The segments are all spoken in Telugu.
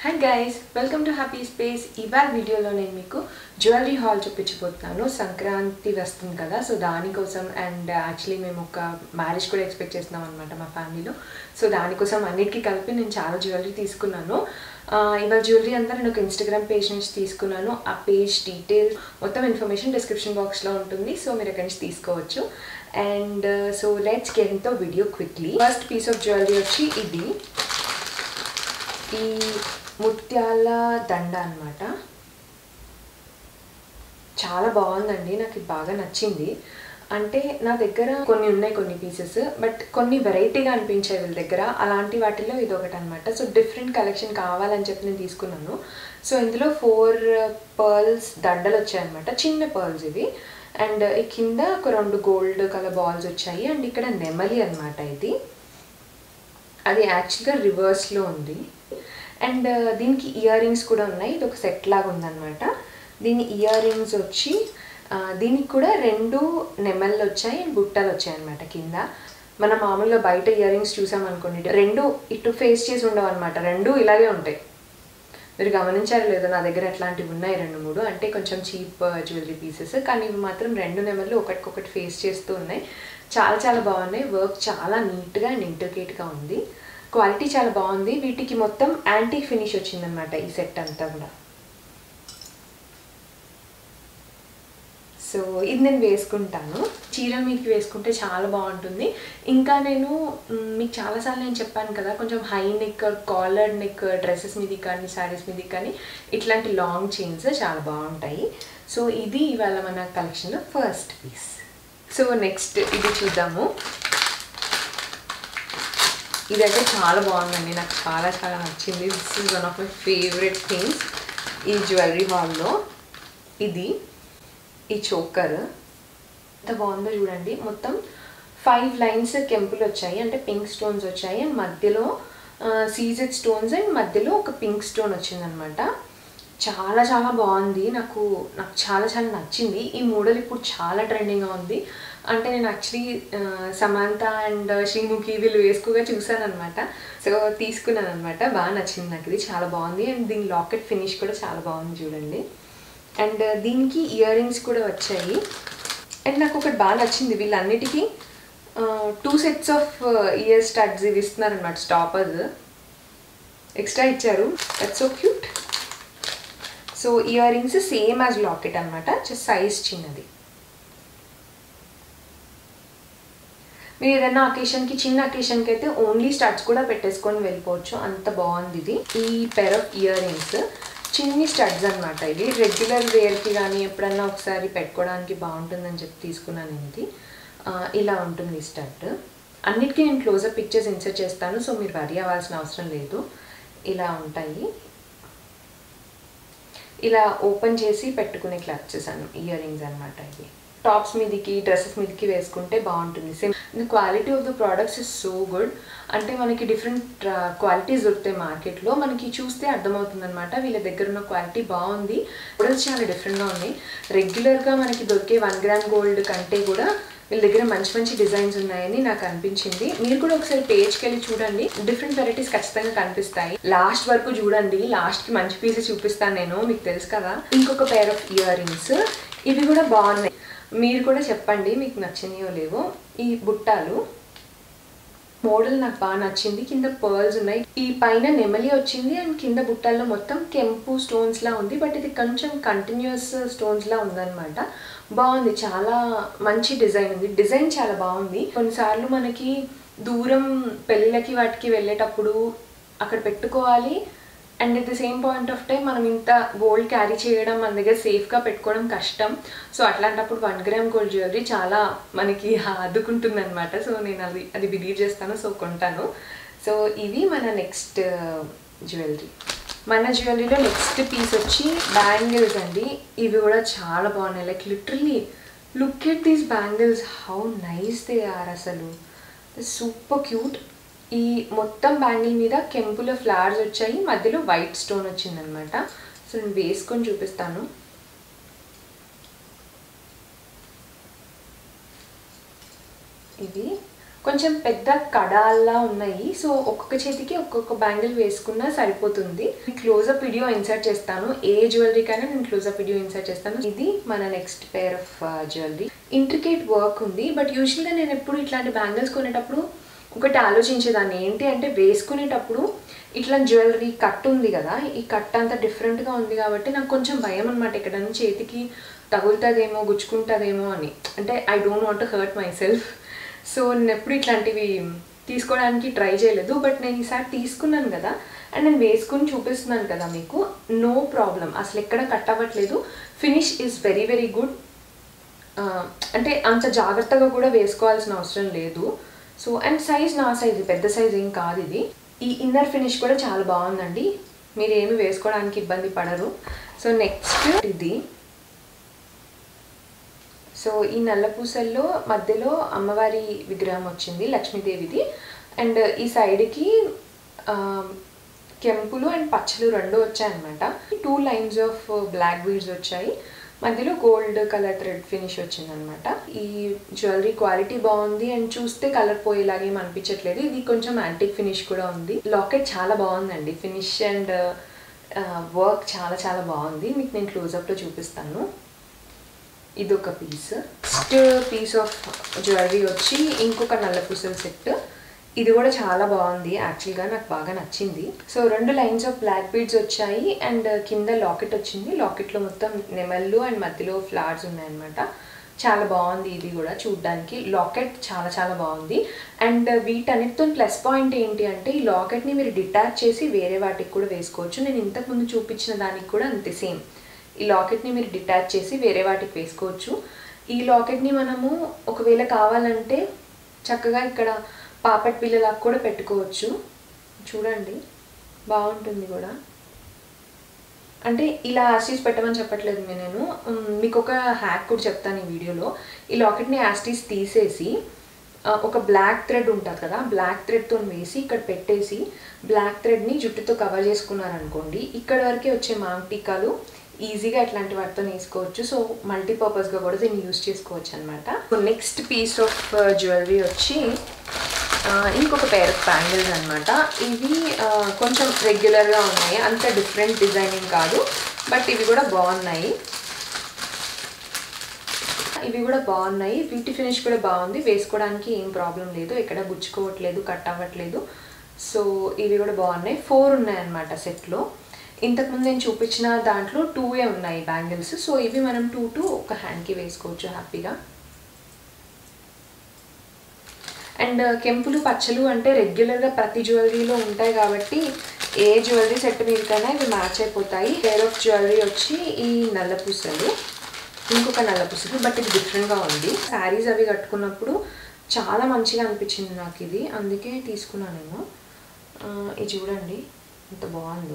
hi guys welcome to happy space ఇవాళ వీడియోలో నేను మీకు జ్యువెలరీ హాల్ చూపించబోతున్నాను సంక్రాంతి వస్తుంది కదా సో దానికోసం అండ్ యాక్చువల్లీ మేము ఒక మ్యారేజ్ కూడా ఎక్స్పెక్ట్ చేస్తున్నాం అనమాట మా ఫ్యామిలీలో సో దానికోసం అన్నిటికీ కలిపి నేను చాలా జ్యువెలరీ తీసుకున్నాను ఆ, ఇవాళ జ్యువెలరీ అంతా నేను ఒక ఇన్స్టాగ్రామ్ పేజ్ నుంచి తీసుకున్నాను ఆ పేజ్ డీటెయిల్స్ మొత్తం ఇన్ఫర్మేషన్ డిస్క్రిప్షన్ బాక్స్లో ఉంటుంది సో మీరు అక్కడి నుంచి తీసుకోవచ్చు and so let's get in to video quickly first piece of jewellery వచ్చి ఇది ఈ ముత్యాల దండ అన్నమాట చాలా బాగుందండి నాకు ఇది బాగా నచ్చింది అంటే నా దగ్గర కొన్ని ఉన్నాయి కొన్ని పీసెస్ బట్ కొన్ని వెరైటీగా అనిపించాయి వీళ్ళ దగ్గర అలాంటి వాటిల్లో ఇది ఒకటి అనమాట సో డిఫరెంట్ కలెక్షన్ కావాలని చెప్పి నేను తీసుకున్నాను సో ఇందులో ఫోర్ పర్ల్స్ దండలు వచ్చాయన్నమాట చిన్న పర్ల్స్ ఇవి అండ్ ఈ కింద ఒక రెండు గోల్డ్ కలర్ బాల్స్ వచ్చాయి అండ్ ఇక్కడ నెమలి అన్నమాట ఇది అది యాక్చువల్గా రివర్స్లో ఉంది అండ్ దీనికి ఇయర్ రింగ్స్ కూడా ఉన్నాయి ఇది ఒక సెట్ లాగా ఉందన్నమాట దీని ఇయర్ రింగ్స్ వచ్చి ఆ, దీనికి కూడా రెండు నెమళ్ళు వచ్చాయి అండ్ బుట్టలు వచ్చాయి అనమాట కింద మనం మామూలుగా బయట ఇయర్ రింగ్స్ చూసామనుకోండి రెండు ఇటు ఫేస్ చేసి ఉండవు అనమాట రెండు ఇలాగే ఉంటాయి మీరు గమనించారు లేదో నా దగ్గర అట్లాంటివి ఉన్నాయి రెండు మూడు అంటే కొంచెం చీప్ జ్యువెలరీ పీసెస్ కానీ ఇవి మాత్రం రెండు నెమర్లు ఒకటికొకటి ఫేస్ చేస్తూ ఉన్నాయి చాలా చాలా బాగున్నాయి వర్క్ చాలా నీట్గా అండ్ ఇంటర్కేట్గా ఉంది క్వాలిటీ చాలా బాగుంది వీటికి మొత్తం యాంటీక్ ఫినిష్ వచ్చిందనమాట ఈ సెట్ అంతా కూడా సో ఇది నేను వేసుకుంటాను చీర మీదకి వేసుకుంటే చాలా బాగుంటుంది ఇంకా నేను మ్, మీకు చాలాసార్లు నేను చెప్పాను కదా కొంచెం high neck collar neck dresses మీదకి కానీ శారీస్ మీదకి కానీ ఇట్లాంటి లాంగ్ చైన్స్ చాలా బాగుంటాయి సో ఇది ఇవాళ మన కలెక్షన్లో ఫస్ట్ పీస్ సో నెక్స్ట్ ఇది చూద్దాము ఇదైతే చాలా బాగుందండి నాకు చాలా చాలా నచ్చింది this is one of my favourite things ఈ జ్యువెలరీ హాల్లో ఇది ఈ చోకర్ ఎంత బాగుందో చూడండి మొత్తం ఫైవ్ లైన్స్ కెంపులు వచ్చాయి అంటే పింక్ స్టోన్స్ వచ్చాయి అండ్ మధ్యలో సీజెడ్ స్టోన్స్ అండ్ మధ్యలో ఒక పింక్ స్టోన్ వచ్చిందనమాట చాలా చాలా బాగుంది నాకు నాకు చాలా చాలా నచ్చింది ఈ మోడల్ ఇప్పుడు చాలా ట్రెండింగ్గా ఉంది అంటే నేను యాక్చువల్లీ సమాంత అండ్ శ్రీముఖి వీళ్ళు వేసుకోగా చూసాను అనమాట సో తీసుకున్నాను అనమాట బాగా నచ్చింది నాకు ఇది చాలా బాగుంది అండ్ దీని లాకెట్ ఫినిష్ కూడా చాలా బాగుంది చూడండి అండ్ దీనికి ఇయర్ రింగ్స్ కూడా వచ్చాయి అండ్ నాకు ఒకటి బాగా నచ్చింది వీళ్ళన్నిటికీ two sets of ear studs ఇవి ఇస్తున్నారనమాట స్టాపర్స్ ఎక్స్ట్రా ఇచ్చారు that so cute so earrings same as locket అనమాట జస్ట్ సైజ్ చిన్నది మీరు ఏదైనా అకేషన్కి చిన్న అకేషన్కి అయితే ఓన్లీ స్టడ్స్ కూడా పెట్టేసుకొని వెళ్ళిపోవచ్చు అంత బాగుంది ఇది ఈ పెర్ ఆఫ్ ఇయర్ రింగ్స్ చిన్ని స్టడ్స్ అనమాట ఇది రెగ్యులర్ వేర్కి కానీ ఎప్పుడన్నా ఒకసారి పెట్టుకోవడానికి బాగుంటుందని చెప్పి తీసుకున్నాను నేను ఇది ఆ, ఇలా ఉంటుంది ఈ స్టడ్ అన్నిటికీ నేను క్లోజర్ పిక్చర్స్ ఇన్సర్ట్ చేస్తాను సో మీరు వరి అవ్వాల్సిన అవసరం లేదు ఇలా ఉంటాయి ఇలా ఓపెన్ చేసి పెట్టుకునే క్లచ్చెస్ అన్ ఇయర్ రింగ్స్ అనమాట ఇవి టాప్స్ మీదకి డ్రెస్సెస్ మీదకి వేసుకుంటే బాగుంటుంది same the quality of the products is so good అంటే మనకి డిఫరెంట్ క్వాలిటీస్ దొరుకుతాయి మార్కెట్లో మనకి చూస్తే అర్థమవుతుంది అనమాట వీళ్ళ దగ్గర ఉన్న క్వాలిటీ బాగుంది మోడల్స్ చాలా డిఫరెంట్గా ఉన్నాయి రెగ్యులర్గా మనకి దొరికే వన్ గ్రామ్ గోల్డ్ కంటే కూడా వీళ్ళ దగ్గర మంచి మంచి డిజైన్స్ ఉన్నాయని నాకు అనిపించింది మీరు కూడా ఒకసారి పేజ్కి వెళ్ళి చూడండి డిఫరెంట్ వెరైటీస్ ఖచ్చితంగా కనిపిస్తాయి లాస్ట్ వరకు చూడండి లాస్ట్ కి మంచి పీసెస్ చూపిస్తాను నేను మీకు తెలుసు కదా ఇంకొక పేర్ ఆఫ్ ఇయర్ రింగ్స్ ఇవి కూడా బాగున్నాయి మీరు కూడా చెప్పండి మీకు నచ్చినాయో లేవో ఈ బుట్టాలు మోడల్ నాకు బాగా నచ్చింది కింద పర్ల్స్ ఉన్నాయి ఈ పైన నెమలి వచ్చింది అండ్ కింద బుట్టాల్లో మొత్తం కెంపు స్టోన్స్ లా ఉంది బట్ ఇది కొంచెం కంటిన్యూస్ స్టోన్స్ లా ఉందన్నమాట బాగుంది చాలా మంచి డిజైన్ ఉంది డిజైన్ చాలా బాగుంది కొన్నిసార్లు మనకి దూరం పెళ్ళిళ్ళకి వాటికి వెళ్ళేటప్పుడు అక్కడ పెట్టుకోవాలి and at the same point of time మనం ఇంత గోల్డ్ క్యారీ చేయడం మన దగ్గర సేఫ్గా పెట్టుకోవడం కష్టం సో అట్లాంటప్పుడు వన్ గ్రామ్ గోల్డ్ జ్యువెలరీ చాలా మనకి ఆదుకుంటుంది అనమాట సో నేను అది అది బిలీవ్ చేస్తాను సో కొంటాను సో ఇవి మన నెక్స్ట్ జ్యువెలరీ మన జ్యువెలరీలో నెక్స్ట్ పీస్ వచ్చి బ్యాంగిల్స్ అండి ఇవి కూడా చాలా బాగున్నాయి like literally look at these bangles how nice they are అసలు సూపర్ క్యూట్ ఈ మొత్తం బ్యాంగిల్ మీద కెంపుల ఫ్లవర్స్ వచ్చాయి మధ్యలో వైట్ స్టోన్ వచ్చిందనమాట సో నేను వేసుకొని చూపిస్తాను ఇది కొంచెం పెద్ద కడాల్లా ఉన్నాయి సో ఒక్కొక్క చేతికి ఒక్కొక్క బ్యాంగిల్ వేసుకున్నా సరిపోతుంది క్లోజప్ వీడియో ఇన్సర్ట్ చేస్తాను ఏ జ్యువెలరీకైనా నేను క్లోజప్ వీడియో ఇన్సర్ట్ చేస్తాను ఇది మన next pair of jewellery intricate work ఉంది బట్ యూజువల్గా నేను ఎప్పుడు ఇట్లాంటి బ్యాంగిల్స్ కొనేటప్పుడు ఒకటి ఆలోచించేదాన్ని ఏంటి అంటే వేసుకునేటప్పుడు ఇట్లా జ్యువెలరీ కట్ ఉంది కదా ఈ కట్ అంతా డిఫరెంట్గా ఉంది కాబట్టి నాకు కొంచెం భయం అనమాట ఎక్కడైనా చేతికి తగులుతుందేమో గుచ్చుకుంటుందేమో అని అంటే I don't want hurt myself so నేను ఎప్పుడు ఇట్లాంటివి తీసుకోవడానికి ట్రై చేయలేదు బట్ నేను ఈసారి తీసుకున్నాను కదా అండ్ నేను వేసుకుని చూపిస్తున్నాను కదా మీకు నో ప్రాబ్లం అసలు ఎక్కడ కట్ అవ్వట్లేదు finish is very very good అంటే అంత జాగ్రత్తగా కూడా వేసుకోవాల్సిన అవసరం లేదు సో అండ్ సైజ్ నా సైజ్ పెద్ద సైజ్ ఏం కాదు ఇది ఈ ఇన్నర్ ఫినిష్ కూడా చాలా బాగుందండి మీరు ఏమి వేసుకోవడానికి ఇబ్బంది పడరు సో నెక్స్ట్ ఇది సో ఈ నల్ల పూసల్లో మధ్యలో అమ్మవారి విగ్రహం వచ్చింది లక్ష్మీదేవిది అండ్ ఈ సైడ్కి కెంపులు అండ్ పచ్చలు రెండు వచ్చాయన్నమాట two lines of black beads వచ్చాయి మధ్యలో గోల్డ్ కలర్ థ్రెడ్ ఫినిష్ వచ్చిందనమాట ఈ జ్యువెలరీ క్వాలిటీ బాగుంది అండ్ చూస్తే కలర్ పోయేలాగేం అనిపించట్లేదు ఇది కొంచెం యాంటిక్ ఫినిష్ కూడా ఉంది లాకెట్ చాలా బాగుందండి ఫినిష్ అండ్ వర్క్ చాలా చాలా బాగుంది మీకు నేను క్లోజప్లో చూపిస్తాను ఇది ఒక piece next piece of jewellery వచ్చి ఇంకొక నల్ల పూసల సెట్ ఇది కూడా చాలా బాగుంది యాక్చువల్గా నాకు బాగా నచ్చింది సో రెండు లైన్స్ ఆఫ్ బ్లాక్ బీడ్స్ వచ్చాయి అండ్ కింద లాకెట్ వచ్చింది లాకెట్లో మొత్తం నెమళ్ళు అండ్ మధ్యలో ఫ్లవర్స్ ఉన్నాయన్నమాట చాలా బాగుంది ఇది కూడా చూడ్డానికి లాకెట్ చాలా చాలా బాగుంది అండ్ వీటన్నిటితో ప్లస్ పాయింట్ ఏంటి అంటే ఈ లాకెట్ని మీరు డిటాచ్ చేసి వేరే వాటికి కూడా వేసుకోవచ్చు నేను ఇంతకుముందు చూపించిన దానికి కూడా అంతే సేమ్ ఈ లాకెట్ని మీరు డిటాచ్ చేసి వేరే వాటికి వేసుకోవచ్చు ఈ లాకెట్ని మనము ఒకవేళ కావాలంటే చక్కగా ఇక్కడ పాపట్ పిల్లలకు కూడా పెట్టుకోవచ్చు చూడండి బాగుంటుంది కూడా అంటే ఇలా యాస్టీస్ పెట్టమని చెప్పట్లేదు మీ నేను మ్, మీకు ఒక హ్యాక్ కూడా చెప్తాను ఈ వీడియోలో ఈ లాకెట్ని యాస్టీస్ తీసేసి ఆ, ఒక బ్లాక్ థ్రెడ్ ఉంటుంది కదా బ్లాక్ థ్రెడ్తో వేసి ఇక్కడ పెట్టేసి బ్లాక్ థ్రెడ్ని జుట్టుతో కవర్ చేసుకున్నారనుకోండి ఇక్కడ వరకే వచ్చే మాంగ్ టీకాలు ఈజీగా ఇట్లాంటి వాటితో వేసుకోవచ్చు సో మల్టీపర్పస్గా కూడా దీన్ని యూస్ చేసుకోవచ్చు అనమాట నెక్స్ట్ పీస్ ఆఫ్ జ్యువెలరీ వచ్చి ఆ, ఇంకొక పేర్ ఆఫ్ బ్యాంగిల్స్ అనమాట ఇవి ఆ, కొంచెం రెగ్యులర్గా ఉన్నాయి అంత డిఫరెంట్ డిజైనింగ్ కాదు బట్ ఇవి కూడా బాగున్నాయి ఇవి కూడా బాగున్నాయి వీటి ఫినిష్ కూడా బాగుంది వేసుకోవడానికి ఏం ప్రాబ్లం లేదు ఎక్కడ గుచ్చుకోవట్లేదు కట్ అవ్వట్లేదు సో ఇవి కూడా బాగున్నాయి ఫోర్ ఉన్నాయన్నమాట సెట్లో ఇంతకుముందు నేను చూపించిన దాంట్లో టూ ఏ ఉన్నాయి బ్యాంగిల్స్ సో ఇవి మనం టూ టూ ఒక హ్యాండ్కి వేసుకోవచ్చు హ్యాపీగా అండ్ కెంపులు పచ్చలు అంటే రెగ్యులర్గా ప్రతి జ్యువెలరీలో ఉంటాయి కాబట్టి ఏ జ్యువెలరీ సెట్ మీదకైనా ఇవి మ్యాచ్ అయిపోతాయి హెయిర్ ఆఫ్ జ్యువెలరీ వచ్చి ఈ నల్ల పూసలు ఇంకొక నల్ల పూసలు బట్ ఇది డిఫరెంట్గా ఉంది శారీస్ అవి కట్టుకున్నప్పుడు చాలా మంచిగా అనిపించింది నాకు ఇది అందుకే తీసుకున్నాను నేను ఆ, ఇది చూడండి ఎంత బాగుందో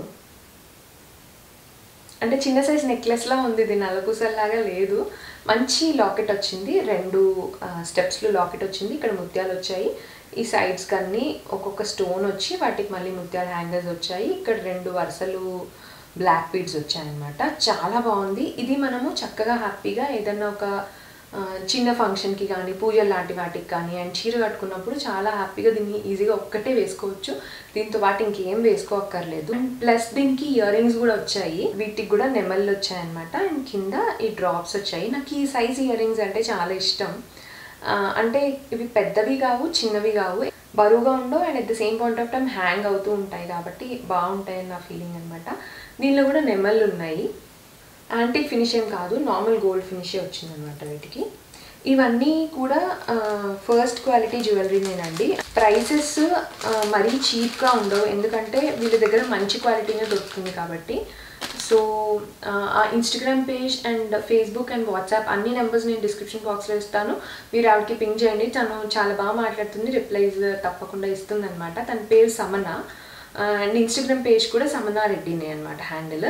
అంటే చిన్న సైజ్ నెక్లెస్లా ఉంది ఇది నల్లపూసల్లాగా లేదు మంచి లాకెట్ వచ్చింది రెండు స్టెప్స్లో లాకెట్ వచ్చింది ఇక్కడ ముత్యాలు వచ్చాయి ఈ సైడ్స్ కన్నీ ఒక్కొక్క స్టోన్ వచ్చి వాటికి మళ్ళీ ముత్యాల హ్యాంగర్స్ వచ్చాయి ఇక్కడ రెండు వరుసలు బ్లాక్ బీడ్స్ వచ్చాయన్నమాట చాలా బాగుంది ఇది మనము చక్కగా హ్యాపీగా ఏదన్నా ఒక ఆ, చిన్న ఫంక్షన్కి కానీ పూజలు లాంటి వాటికి కానీ అండ్ చీర కట్టుకున్నప్పుడు చాలా హ్యాపీగా దీన్ని ఈజీగా ఒక్కటే వేసుకోవచ్చు దీంతో పాటు ఇంకేం వేసుకోక్కర్లేదు అండ్ ప్లస్ దీనికి ఇయర్ రింగ్స్ కూడా వచ్చాయి వీటికి కూడా నెమళ్ళు వచ్చాయన్నమాట అండ్ కింద ఈ డ్రాప్స్ వచ్చాయి నాకు ఈ సైజ్ ఇయర్ రింగ్స్ అంటే చాలా ఇష్టం ఆ, అంటే ఇవి పెద్దవి కావు చిన్నవి కావు బరువుగా ఉండవు and at the same point of time hang అవుతూ ఉంటాయి కాబట్టి బాగుంటాయని నా ఫీలింగ్ అనమాట దీనిలో కూడా నెమళ్ళు ఉన్నాయి యాంటిక్ ఫినిష్ ఏం కాదు నార్మల్ గోల్డ్ ఫినిషే వచ్చిందనమాట వీటికి ఇవన్నీ కూడా ఫస్ట్ క్వాలిటీ జ్యువెలరీనేనండి ప్రైసెస్ మరీ చీప్గా ఉండవు ఎందుకంటే వీళ్ళ దగ్గర మంచి క్వాలిటీనే దొరుకుతుంది కాబట్టి సో ఆ Instagram page and Facebook and WhatsApp అన్ని నెంబర్స్ నేను డిస్క్రిప్షన్ బాక్స్లో ఇస్తాను మీరు ఆవిడకి పింక్ చేయండి తను చాలా బాగా మాట్లాడుతుంది రిప్లైస్ తప్పకుండా ఇస్తుంది అనమాట తన పేరు సమన అండ్ ఇన్స్టాగ్రామ్ పేజ్ కూడా సమనా రెడ్డినే అనమాట హ్యాండిల్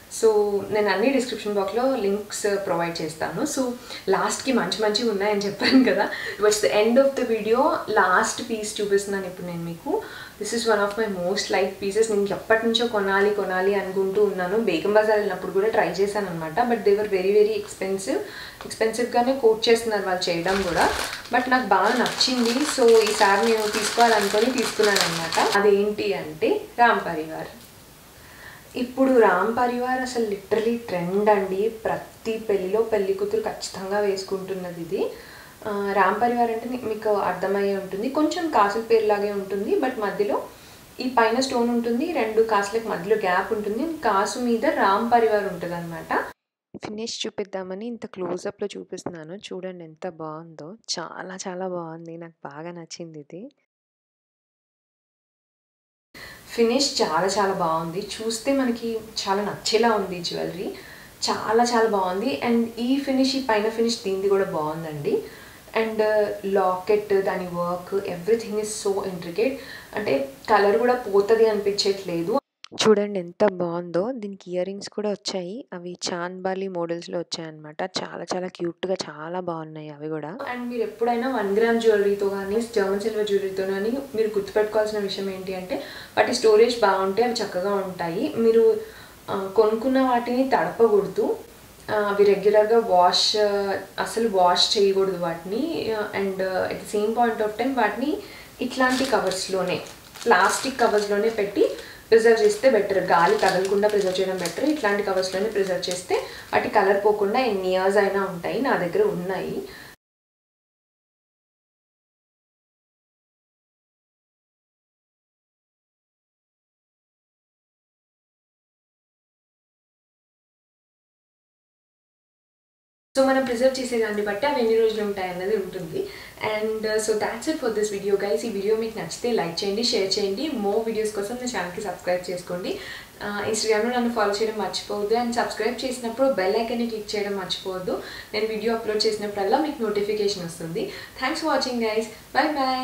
సో నేను అన్ని డిస్క్రిప్షన్ బాక్స్లో లింక్స్ ప్రొవైడ్ చేస్తాను సో లాస్ట్కి మంచి మంచివి ఉన్నాయని చెప్పాను కదా what's the end of the video last piece చూపిస్తున్నాను ఇప్పుడు నేను మీకు this is one of my most like pieces నేను ఎప్పటి నుంచో కొనాలి కొనాలి అనుకుంటూ ఉన్నాను బేగం బజార్ వెళ్ళినప్పుడు కూడా ట్రై చేశాను అనమాట but they were very very expensive ఎక్స్పెన్సివ్గానే కోట్ చేస్తున్నారు వాళ్ళు చేయడం కూడా బట్ నాకు బాగా నచ్చింది సో ఈసారి నేను తీసుకోవాలనుకొని తీసుకున్నాను అనమాట అదేంటి అంటే రామ్ పరివార్ ఇప్పుడు రామ్ పరివార్ అసలు లిటరలీ ట్రెండ్ అండి ప్రతి పెళ్లిలో పెళ్లి కూతురు ఖచ్చితంగా వేసుకుంటున్నది ఇది ఆ, రామ్ పరివార్ అంటే మీ- మీకు అర్థమయ్యే ఉంటుంది కొంచెం కాసుల పేరులాగే ఉంటుంది బట్ మధ్యలో ఈ పైన స్టోన్ ఉంటుంది రెండు కాసులకు మధ్యలో గ్యాప్ ఉంటుంది కాసు మీద రామ్ పరివార్ ఉంటుంది అనమాట ఫినిష్ చూపిద్దామని ఇంత క్లోజప్లో చూపిస్తున్నాను చూడండి ఎంత బాగుందో చాలా చాలా బాగుంది నాకు బాగా నచ్చింది ఇది ఫినిష్ చాలా చాలా బాగుంది చూస్తే మనకి చాలా నచ్చేలా ఉంది జ్యువెలరీ చాలా చాలా బాగుంది అండ్ ఈ ఫినిష్ ఈ పైన ఫినిష్ దీనిది కూడా బాగుందండి అండ్ లాకెట్ దాని work everything is so intricate అంటే కలర్ కూడా పోతుంది అనిపించట్లేదు చూడండి ఎంత బాగుందో దీనికి ఇయర్ రింగ్స్ కూడా వచ్చాయి అవి చాన్బాలి మోడల్స్లో వచ్చాయన్నమాట చాలా చాలా క్యూట్గా చాలా బాగున్నాయి అవి కూడా అండ్ మీరు ఎప్పుడైనా వన్ గ్రామ్ జ్యువెలరీతో కానీ జర్మన్ సిల్వర్ జ్యువెలరీతో కానీ మీరు గుర్తుపెట్టుకోవాల్సిన విషయం ఏంటి అంటే వాటి స్టోరేజ్ బాగుంటే అవి చక్కగా ఉంటాయి మీరు ఆ, కొనుక్కున్న వాటిని తడపకూడదు ఆ, అవి రెగ్యులర్గా వాష్ అసలు వాష్ చేయకూడదు వాటిని and at the same point of time వాటిని ఇట్లాంటి కవర్స్లోనే ప్లాస్టిక్ కవర్స్లోనే పెట్టి ప్రిజర్వ్ చేస్తే బెటర్ గాలి తగలకుండా ప్రిజర్వ్ చేయడం బెటర్ ఇట్లాంటి కవర్స్లోనే ప్రిజర్వ్ చేస్తే వాటి కలర్ పోకుండా ఎన్ని ఇయర్స్ అయినా ఉంటాయి నా దగ్గర ఉన్నాయి సో మనం ప్రిజర్వ్ చేసే దాన్ని బట్టి అవి ఎన్ని రోజులు ఉంటాయి అన్నది ఉంటుంది and so that's it for this video guys ఈ వీడియో మీకు నచ్చితే లైక్ చేయండి షేర్ చేయండి మోర్ వీడియోస్ కోసం నా ఛానల్కి సబ్స్క్రైబ్ చేసుకోండి ఇన్స్టాగ్రామ్లో నన్ను ఫాలో చేయడం మర్చిపోవద్దు అండ్ సబ్స్క్రైబ్ చేసినప్పుడు బెల్ ఐకన్ని క్లిక్ చేయడం మర్చిపోవద్దు నేను వీడియో అప్లోడ్ చేసినప్పుడల్లా మీకు నోటిఫికేషన్ వస్తుంది thanks for watching guys bye bye